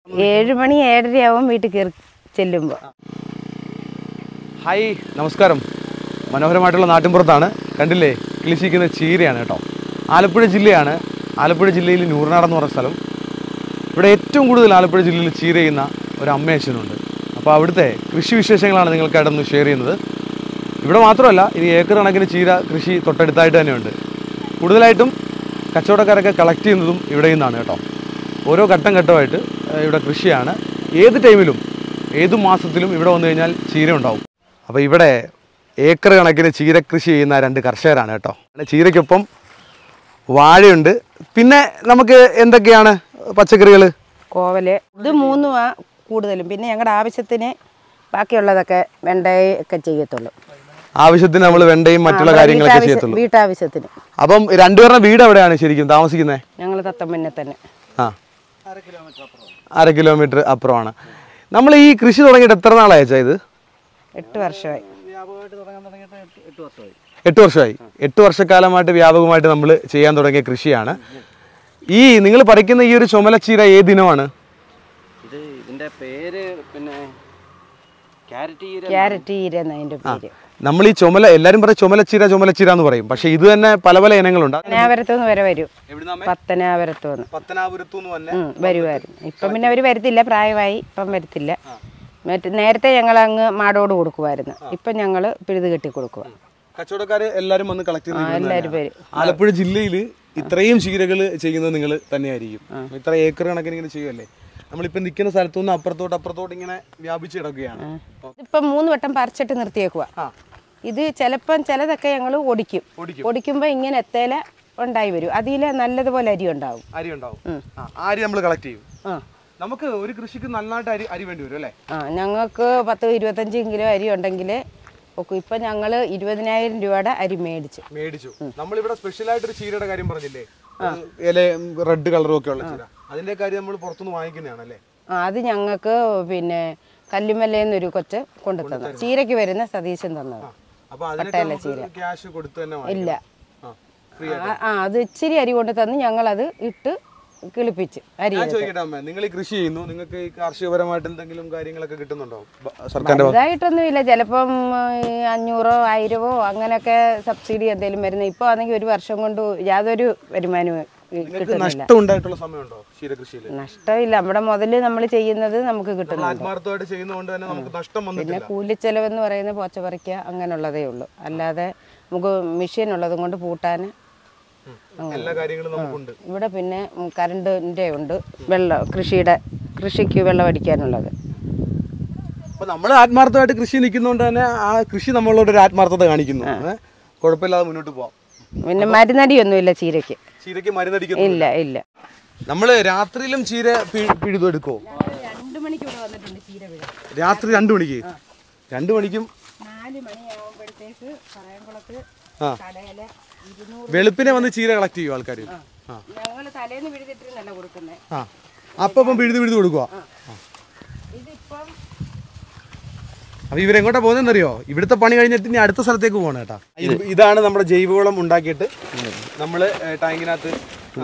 ഏഴ് മണി ഏഴരയാവും വീട്ടിൽ കയറി ചെല്ലുമ്പോൾ ഹായ് നമസ്കാരം മനോഹരമായിട്ടുള്ള നാട്ടിൻപുറത്താണ് കണ്ടില്ലേ കിളിച്ചിരിക്കുന്ന ചീരയാണ് കേട്ടോ ആലപ്പുഴ ജില്ലയാണ് ആലപ്പുഴ ജില്ലയിൽ നൂറിനാട് എന്ന് പറഞ്ഞ സ്ഥലം ഇവിടെ ഏറ്റവും കൂടുതൽ ആലപ്പുഴ ജില്ലയിൽ ചീര ചെയ്യുന്ന ഒരു അമ്മയച്ഛനുണ്ട് അപ്പോൾ അവിടുത്തെ കൃഷി വിശേഷങ്ങളാണ് നിങ്ങൾക്കായിട്ടൊന്ന് ഷെയർ ചെയ്യുന്നത് ഇവിടെ മാത്രമല്ല ഇനി ഏക്കർ കണക്കിന് ചീര കൃഷി തൊട്ടടുത്തായിട്ട് തന്നെയുണ്ട് കൂടുതലായിട്ടും കച്ചവടക്കാരൊക്കെ കളക്ട് ചെയ്യുന്നതും ഇവിടെ നിന്നാണ് കേട്ടോ ഓരോ ഘട്ടം ഘട്ടമായിട്ട് ഏഹ്, ഇവിടെ കൃഷിയാണ് ഏത് ടൈമിലും ഏത് മാസത്തിലും ഇവിടെ വന്നു കഴിഞ്ഞാൽ ചീര ഉണ്ടാവും അപ്പോൾ ഇവിടെ ഏക്കർ കണക്കിന് ചീര കൃഷി ചെയ്യുന്ന രണ്ട് കർഷകരാണ് കേട്ടോ ചീരയ്ക്കൊപ്പം വാഴയുണ്ട് പിന്നെ നമുക്ക് എന്തൊക്കെയാണ് പച്ചക്കറികൾ കോവല് ഇത് മൂന്നുമാ കൂടുതലും പിന്നെ ഞങ്ങളുടെ ആവശ്യത്തിന് ബാക്കിയുള്ളതൊക്കെ വെണ്ടയൊക്കെ ചെയ്യത്തുള്ളൂ ആവശ്യത്തിന് നമ്മൾ വെണ്ടയും മറ്റുള്ള കാര്യങ്ങളൊക്കെ വീട്ടാവശ്യ- ചെയ്യത്തുള്ളൂ വീട്ടാവശ്യത്തിന് അപ്പം രണ്ടുപേരുടെ വീട് എവിടെയാണ് ശരിക്കും താമസിക്കുന്നത് ഞങ്ങൾ തത്തമ്മന്നെ തന്നെ ആ അര കിലോമീറ്റർ അപ്പുറമാണ് നമ്മൾ ഈ കൃഷി തുടങ്ങിയിട്ട് എത്ര നാളായി അച്ഛാ ഇത് എട്ട് വർഷമായി എട്ട് വർഷമായി എട്ട് വർഷക്കാലമായിട്ട് വ്യാപകമായിട്ട് നമ്മൾ ചെയ്യാൻ തുടങ്ങിയ കൃഷിയാണ് ഈ നിങ്ങൾ പഠിക്കുന്ന ഈ ഒരു ചുമലച്ചീര ഏത് ദിനമാണ് ഇത് ഇതിന്റെ പേര് പിന്നെ ക്യാരറ്റ് ചീര ക്യാരറ്റ് ഈര എന്നതിൻ്റെ പേര് നമ്മൾ ഈ ചുമല എല്ലാവരും പറയും ചുമലച്ചീര ചുമലച്ചീര എന്ന് പറയും പക്ഷേ ഇത് തന്നെ പല പല ഇനങ്ങളുണ്ട് പത്തനാപുരത്തു നിന്ന് വരെ വരും പത്തനാപുരത്തു നിന്ന് പത്തനാപുരത്തു നിന്ന് തന്നെ ഉം, വരുമായിരുന്നു ഇപ്പം പിന്നെ അവർ വരത്തില്ല പ്രായമായി ഇപ്പം വരത്തില്ല മറ്റ് നേരത്തെ ഞങ്ങൾ അങ്ങ് മാടോട് കൊടുക്കുമായിരുന്നു ഇപ്പം ഞങ്ങൾ പിഴുത് കെട്ടി കൊടുക്കുക കച്ചവടക്കാർ എല്ലാവരും വന്ന് കളക്ട് ആ എല്ലാവരും പേര് ആലപ്പുഴ ജില്ലയിൽ ഇത്രയും ചീരകൾ ചെയ്യുന്നത് നിങ്ങൾ തന്നെയായിരിക്കും ഇത്ര ഏക്കർ കണക്കിന് ഇങ്ങനെ ചെയ്യുമല്ലേ നമ്മളിപ്പോൾ നിൽക്കുന്ന സ്ഥലത്തുനിന്ന് അപ്പുറത്തോട്ട് അപ്പുറത്തോട്ട് ഇങ്ങനെ വ്യാപിച്ച് കിടക്കുകയാണ് ഇപ്പം മൂന്ന് വട്ടം പറിച്ചിട്ട് നിർത്തിയേക്കുക ആ ഇത് ചിലപ്പം ചിലതൊക്കെ ഞങ്ങൾ ഒടിക്കും ഒടിക്കും. ഒടിക്കുമ്പോൾ ഇങ്ങനെ എത്തേല ഉണ്ടായി വരും അതിൽ നല്ലതുപോലെ അരി ഉണ്ടാവും അരി ഉണ്ടാവും ആ ആ അരി നമ്മൾ കളക്ട് ചെയ്യും ആ നമുക്ക് ഒരു കൃഷിക്ക് നന്നായിട്ട് അരി അരി വേണ്ടി വരും അല്ലേ ആ ഞങ്ങൾക്ക് പത്ത് ഇരുപത്തഞ്ച് കിലോ അരി ഉണ്ടെങ്കിൽ ഒക്കെ ഇപ്പം ഞങ്ങൾ ഇരുപതിനായിരം രൂപയുടെ അരി മേടിച്ചു മേടിച്ചു നമ്മളിവിടെ സ്പെഷ്യൽ ആയിട്ടൊരു ചീരയുടെ കാര്യം പറഞ്ഞില്ലേ അത് ഇല റെഡ് കളറും ഒക്കെ ഉള്ള ചീര അതിന്റെ കാര്യം നമ്മൾ പുറത്തുനിന്ന് വാങ്ങിക്കുന്നതാണല്ലേ ആ അത് ഞങ്ങൾക്ക് പിന്നെ കല്ലുമല്ലേന്നൊരു കൊച്ച് കൊണ്ടു തന്നു ചീരയ്ക്ക് വരുന്ന സതീശൻ തന്നത് അപ്പൊ അതിനൊക്കെ ക്യാഷ് കൊടുത്ത് തന്നെ വാങ്ങിക്കണം. ഇല്ല ആ ഫ്രീ ആ, ആ അത് ഇച്ചിരി അരി കൊണ്ട് തന്ന് ഞങ്ങളത് ഇട്ട് കിളിപ്പിച്ച് അരി ഞാൻ ചോദിക്കട്ടെ അമ്മ നിങ്ങൾ ഈ കൃഷി ചെയ്യുന്നു നിങ്ങൾക്ക് ഈ കാർഷികപരമായിട്ട് എന്തെങ്കിലും കാര്യങ്ങളൊക്കെ കിട്ടുന്നുണ്ടോ ബ- സർക്കാരിന്റെ ഭാഗത്ത് ഇതായിട്ടൊന്നുമില്ല ചിലപ്പം ഈ അഞ്ഞൂറോ ആയിരമോ അങ്ങനെയൊക്കെ സബ്സിഡി എന്തെങ്കിലും വരുന്നത് ഇപ്പോൾ ആണെങ്കിൽ ഒരു വർഷം കൊണ്ട് യാതൊരു വരുമാനവും നിങ്ങൾക്ക് കിട്ടുന്നില്ല നഷ്ടം ഉണ്ടായിട്ടുള്ള സമയമുണ്ടോ ക്ഷീരകൃഷിയിൽ നഷ്ടമില്ല നമ്മുടെ മുതൽ നമ്മൾ ചെയ്യുന്നത് നമുക്ക് കിട്ടുന്നുണ്ട് ആത്മാർത്ഥമായിട്ട് ചെയ്യുന്നതുകൊണ്ട് തന്നെ നമുക്ക് നഷ്ടം വന്നിട്ടില്ല പിന്നെ കൂലിച്ചെലവെന്ന് പറയുന്നത് പോച്ച പറിക്കുക അങ്ങനെയുള്ളതേ ഉള്ളൂ അല്ലാതെ നമുക്ക് മെഷീൻ ഉള്ളത് കൊണ്ട് പൂട്ടാൻ എല്ലാ കാര്യങ്ങളും നമുക്കുണ്ട് ഇവിടെ പിന്നെ കറണ്ടിൻ്റെ ഉണ്ട് വെള്ളം കൃഷിയുടെ കൃഷിക്ക് വെള്ളം അടിക്കാനുള്ളത് അപ്പൊ നമ്മൾ ആത്മാർത്ഥമായിട്ട് കൃഷി നിൽക്കുന്നതുകൊണ്ട് തന്നെ ആ കൃഷി നമ്മളോട് ഒരു ആത്മാർത്ഥത കാണിക്കുന്നു ഏ? കുഴപ്പമില്ലാതെ മുന്നോട്ട് പോവാം പിന്നെ മരുന്നടിയൊന്നുമില്ല ചീരയ്ക്ക് ചീരയ്ക്ക് മരുന്നടിക്കുന്നു ഇല്ല ഇല്ല നമ്മൾ രാത്രിയിലും ചീര പി- പിഴുതെടുക്കോ രണ്ട് മണിക്ക് ഇവിടെ വന്നിട്ടുണ്ട് ചീര വീഴ രാത്രി രണ്ടു മണിക്ക് രണ്ടു മണിക്കും നാല് മണിയാവുമ്പോഴത്തേക്ക് പറയാൻകുളത്ത് ആ കടയില് ഇരുന്നൂറ് വെളുപ്പിനെ വന്ന് ചീര കളക്ട് ചെയ്യും ആൾക്കാർ ആ ഞങ്ങൾ തലേന്ന് പിഴുതിട്ടിരുന്നല്ല കൊടുക്കുന്നത് ആ അപ്പം അപ്പം പിഴുത് പിഴുത് കൊടുക്കുക ഇതിപ്പം അപ്പൊ ഇവരെങ്ങോട്ടാ പോകുന്നതെന്നറിയോ ഇവിടുത്തെ പണി കഴിഞ്ഞിട്ട് ഇനി അടുത്ത സ്ഥലത്തേക്ക് പോകണം കേട്ടാ ഇത് ഇതാണ് നമ്മുടെ ജൈവവളം ഉണ്ടാക്കിയിട്ട് നമ്മൾ ടാങ്കിനകത്ത് ആ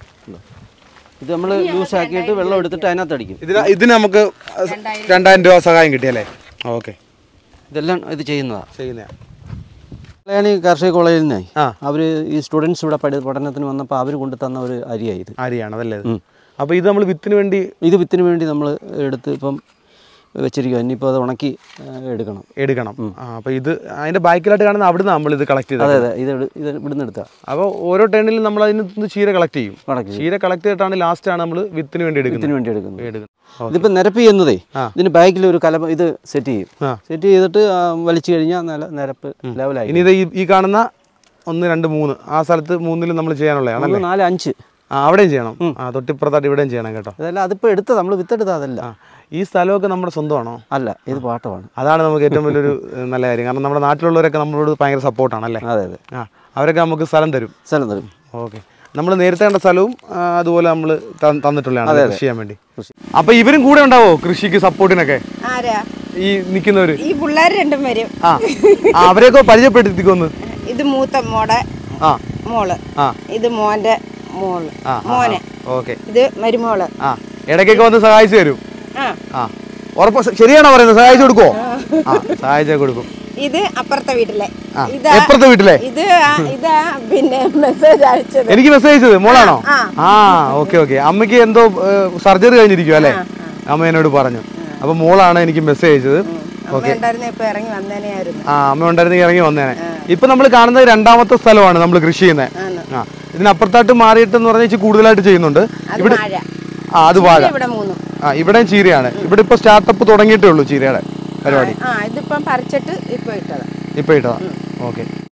ഇത് നമ്മൾ ലൂസ് ആക്കിയിട്ട് വെള്ളം എടുത്തിട്ട് അതിനകത്ത് അടിക്കും ഇതിന് ഇതിന് നമുക്ക് രണ്ടായിരം രൂപ സഹായം കിട്ടിയല്ലേ ഓക്കെ ഇതെല്ലാം ഇത് ചെയ്യുന്നതാണ് ചെയ്യുന്ന കല്യാണി കാർഷിക കോളേജിൽ നിന്നേ ആ. അവർ ഈ സ്റ്റുഡൻസ് ഇവിടെ പഠി പഠനത്തിന് വന്നപ്പോൾ അവർ കൊണ്ടു തന്ന ഒരു അരിയായി ഇത് അരിയാണ് അതല്ലേ ഇത്? അപ്പൊ ഇത് നമ്മൾ വിത്തിന് വേണ്ടി ഇത് വിത്തിന് വേണ്ടി നമ്മൾ എടുത്ത് ഇപ്പം വെച്ചിരിക്കുക ഇനിയിപ്പോൾ അത് ഉണക്കി ആ, എടുക്കണം എടുക്കണം ആ അപ്പൊ ഇത് അതിന്റെ ബാക്കിലായിട്ട് കാണുന്ന അവിടുന്ന് നമ്മൾ ഇത് കളക്ട് ചെയ്തത് അതെ അതെ ഇത് എടു- ഇത് ഇവിടുന്ന് എടുത്താൽ അപ്പോൾ ഓരോ ടേണിലും നമ്മൾ അതിന് നിന്ന് ചീര കളക്ട് ചെയ്യും കളക്ട് ചെയ്യും ചീര കളക്ട് ചെയ്തിട്ടാണ് ലാസ്റ്റ് ആണ് നമ്മൾ വിത്തിന് വേണ്ടി എടുക്കുന്നത് വിത്തിന് വേണ്ടി എടുക്കുന്നത് എടുക്കുന്നത് ഇതിപ്പോൾ നിരപ്പ് ചെയ്യുന്നതേ ആ. ഇതിന് ബാക്കിൽ ഒരു കല ഇത് സെറ്റ് ചെയ്യും ആ. സെറ്റ് ചെയ്തിട്ട് ആ, വലിച്ചു കഴിഞ്ഞാൽ നില നിരപ്പ് ലെവലായി ഇനി ഇത് ഈ- ഈ കാണുന്ന ഒന്ന് രണ്ട് മൂന്ന് ആ സ്ഥലത്ത് മൂന്നിലും നമ്മൾ ചെയ്യാനുള്ളതാണ് ഒന്ന് നാല് അഞ്ച് ആ അവിടെയും ചെയ്യണം ആ തൊട്ടിപ്പുറത്തായിട്ട് ഇവിടെയും ചെയ്യണം കേട്ടോ അതല്ല അതിപ്പോൾ എടുത്ത നമ്മൾ വിത്തെടുത്ത അതല്ല ആ ഈ സ്ഥലമൊക്കെ നമ്മുടെ സ്വന്തമാണോ അല്ല ഇത് പാട്ടമാണ് അതാണ് നമുക്ക് ഏറ്റവും വലിയൊരു ഏഹ്, നല്ല കാര്യം കാരണം നമ്മുടെ നാട്ടിലുള്ളവരൊക്കെ നമ്മളോട് ഭയങ്കര സപ്പോർട്ടാണ് അല്ലേ അതെ അതെ ആ അവരൊക്കെ നമുക്ക് സ്ഥലം തരും സ്ഥലം തരും ഓക്കെ നമ്മൾ നേരത്തെ കണ്ട സ്ഥലവും ആ, അതുപോലെ നമ്മൾ തന്നിട്ടുള്ളതാണ് കൃഷി ചെയ്യാൻ വേണ്ടി അപ്പൊ ഇവരും കൂടെ ഉണ്ടാവോ കൃഷിക്ക് സപ്പോർട്ടിനൊക്കെ ആരാ ഈ നിൽക്കുന്നവര് ഈ പിള്ളേർ രണ്ടും വരും ആ ആ, അവരെയൊക്കെ പരിചയപ്പെടുത്തിക്കൊന്ന് ഇത് മൂത്ത മോടെ ആ മോള് ആ ഇത് മോന്റെ മോള് ആ മോനെ ഓക്കെ ഇത് മരുമോള് ആ ഇടയ്ക്കൊക്കെ വന്ന് സഹായിച്ചു തരും ആ ആ ഉറപ്പ് ശരിയാണോ പറയുന്നത് സഹായിച്ചു കൊടുക്കുമോ ആ സഹായിച്ചു കൊടുക്കും ഇത് അപ്പുറത്തെ വീട്ടിലെ ആ ഇതാ എപ്പുറത്തെ വീട്ടിലെ ഇത് ആ- ഇതാ പിന്നെ മെസ്സേജ് അയച്ചത് എനിക്ക് മെസ്സേജ് അയച്ചത് മോളാണോ ആ. ആ ഓക്കെ ഓക്കെ അമ്മയ്ക്ക് എന്തോ സർജറി കഴിഞ്ഞിരിക്കും അല്ലേ അമ്മ എന്നോട് പറഞ്ഞു അപ്പൊ മോളാണ് എനിക്ക് മെസ്സേജ് അയച്ചത് അമ്മ ഉണ്ടായിരുന്ന ഇപ്പൊ ഇറങ്ങി വന്നേനെയായിരുന്നു ആ അമ്മ ഉണ്ടായിരുന്നെങ്കിൽ ഇറങ്ങി വന്നേനെ ഇപ്പൊ നമ്മൾ കാണുന്നത് രണ്ടാമത്തെ സ്ഥലമാണ് നമ്മൾ കൃഷി ചെയ്യുന്നത് ആണ്. ആ ഇതിനപ്പുറത്തായിട്ട് മാറിയിട്ടെന്ന് പറഞ്ഞാൽ ഇച്ചിരി കൂടുതലായിട്ട് ചെയ്യുന്നുണ്ട് അത് ഇവിടെ വാഴ ആ അത് വാഴ ഇവിടെ മൂന്നും ആ ഇവിടെയും ചീരയാണ് ഇവിടെ ഇപ്പൊ സ്റ്റാർട്ടപ്പ് തുടങ്ങിയിട്ടേ ഉള്ളൂ ചീരയുടെ പരിപാടി ആ ഇതിപ്പം പറിച്ചിട്ട് ഇപ്പൊ ഇട്ടതാ ഇപ്പൊ ഇട്ടതാ ഓക്കെ